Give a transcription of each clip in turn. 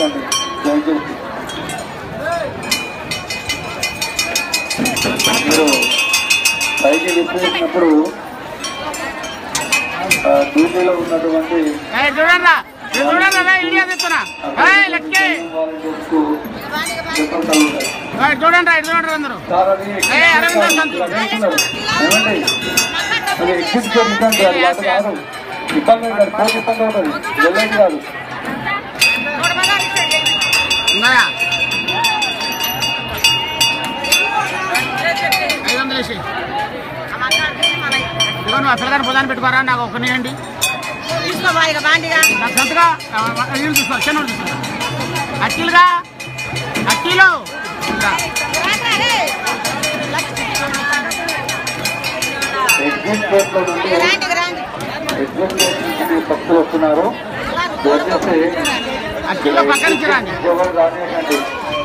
రాకండి దయచేసి మీరు పైకి లిఫ్ట్ చేసినప్పుడు ఆ, డ్యూటీలో ఉన్నటువంటి ఏయ్, చూడండి చూడండి రా ఇండియా తెస్తున్నా ఏయ్, లెక్కే వాలంటీర్స్కు చెప్పడం కలుగుతాయి ఏయ్, చూడండి రా ఇటు చూడండి అందరూ సార్ అది ఏయ్, అరవింద్ సంతు. అడుగుతున్నారు. ఏమండి అది ఎగ్జిట్ ఇబ్బంది కాదు అది కాదు ఇబ్బంది కాదు పోటీ ఇబ్బంది అవుతుంది వెళ్ళేది కాదు ఉన్నాయా ఐదు వందలు వేసి ఇదిగో నువ్వు ఆ పిల్లగాని పొదాన్ని పెట్టుకోరా నాకు ఒక నీయండి తీసుకోమా ఇక బాండిగా నాకు సంతగా నీళ్ళు చూసుకోవాలి చిన్న చూసుకోవాలి అక్కీలుగా అక్కీలు ఇంకా. ఎగ్జిట్ గేట్ లో నుండి రాండి రాండి ఎగ్జిట్ గేట్ నుంచి భక్తులు వస్తున్నారు దయచేసి అక్కీలో పక్క నుంచి రాండి ఎవరు రానియకండి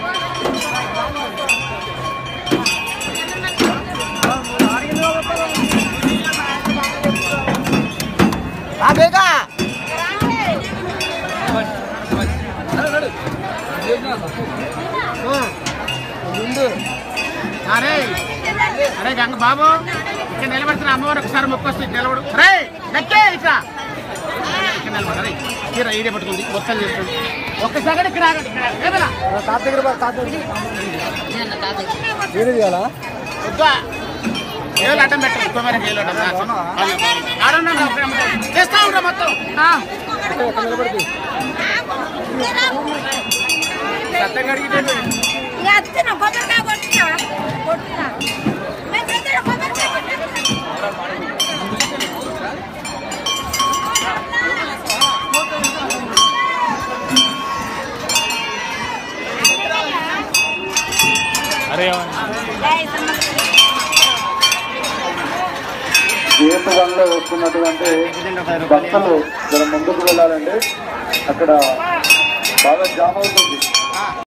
అరే అరే గంగ బాబు ఇక్కడ నిలబడుతున్న అమ్మవారు ఒకసారి మొక్కొస్తే నిలబడు రే నక్కే ఇట్లా ఇక్కడ నిలబడు రే తీరా ఈడే పట్టుకుంది మొత్తం చేస్తుంది ఒక్కసారి ఇక్కడ ఆగండి, ఇక్కడ ఆగండి. ఏమన్నా? వద్దా ఏళ్ళు అడ్డం పెట్టండి కుమారికి ఏళ్ళు అడ్డం రాసి. ఆడున్నాను రా, ఒక నిమిషం. చేస్తా ఉంటా మొత్తం ఆ. సత్యం కడిగితే ఎత్తిన కొబ్బరికాయ కొట్టినా కొట్టినా మేము ఎత్తిన కొబ్బరికాయ కొట్టినా గేట్ వన్ లో వస్తున్నటువంటి భక్తులు జర ముందుకు వెళ్ళాలండి అక్కడ బాగా జామ్ అవుతుంది